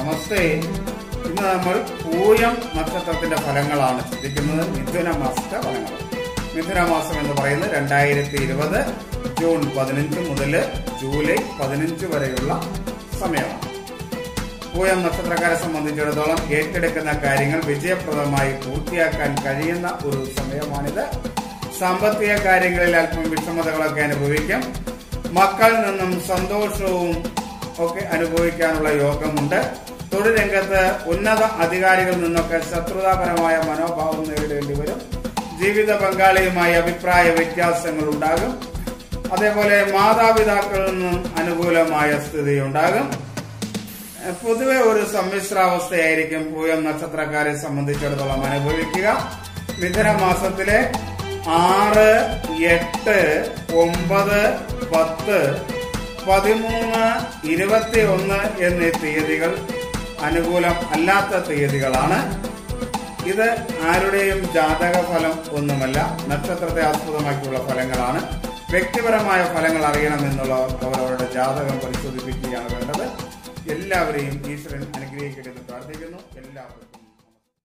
നമസ്തേ ഇന്ന് നമ്മൾ പൂയം നക്ഷത്രത്തിന്റെ ഫലങ്ങളാണ് ചിന്തിക്കുന്നത് മിഥുന മാസത്തെ ഫലങ്ങൾ മിഥുന മാസം എന്ന് പറയുന്നത് രണ്ടായിരത്തി ഇരുപത് ജൂൺ പതിനഞ്ച് മുതൽ ജൂലൈ പതിനഞ്ച് വരെയുള്ള സമയമാണ് പൂയം നക്ഷത്രക്കാരെ സംബന്ധിച്ചിടത്തോളം ഏറ്റെടുക്കുന്ന കാര്യങ്ങൾ വിജയപ്രദമായി പൂർത്തിയാക്കാൻ കഴിയുന്ന ഒരു സമയമാണിത് സാമ്പത്തിക കാര്യങ്ങളിൽ അല്പം വിഷമതകളൊക്കെ അനുഭവിക്കും മക്കളിൽ നിന്നും സന്തോഷവും ഒക്കെ അനുഭവിക്കാനുള്ള യോഗമുണ്ട് തൊഴിൽ രംഗത്ത് ഉന്നത അധികാരികളിൽ നിന്നൊക്കെ ശത്രുതാപരമായ മനോഭാവം നേരിടേണ്ടി വരും ജീവിത പങ്കാളിയുമായി അഭിപ്രായ വ്യത്യാസങ്ങൾ ഉണ്ടാകും അതേപോലെ മാതാപിതാക്കളിൽ നിന്നും അനുകൂലമായ സ്ഥിതി ഉണ്ടാകും പൊതുവെ ഒരു സമ്മിശ്രാവസ്ഥയായിരിക്കും പൂയം നക്ഷത്രക്കാരെ സംബന്ധിച്ചിടത്തോളം അനുഭവിക്കുക മിഥുന മാസത്തിലെ ആറ് എട്ട് ഒമ്പത് പത്ത് പതിമൂന്ന് ഇരുപത്തി ഒന്ന് എന്നീ തീയതികൾ അനുകൂലം അല്ലാത്ത തീയതികളാണ് ഇത് ആരുടെയും ജാതക ഫലം ഒന്നുമല്ല നക്ഷത്രത്തെ ആസ്പദമാക്കിയുള്ള ഫലങ്ങളാണ് വ്യക്തിപരമായ ഫലങ്ങൾ അറിയണമെന്നുള്ളവർ അവരവരുടെ ജാതകം പരിശോധിപ്പിക്കുകയാണ് വേണ്ടത് എല്ലാവരെയും ഈശ്വരൻ അനുഗ്രഹിക്കട്ടെ എന്ന് പ്രാർത്ഥിക്കുന്നു എല്ലാവർക്കും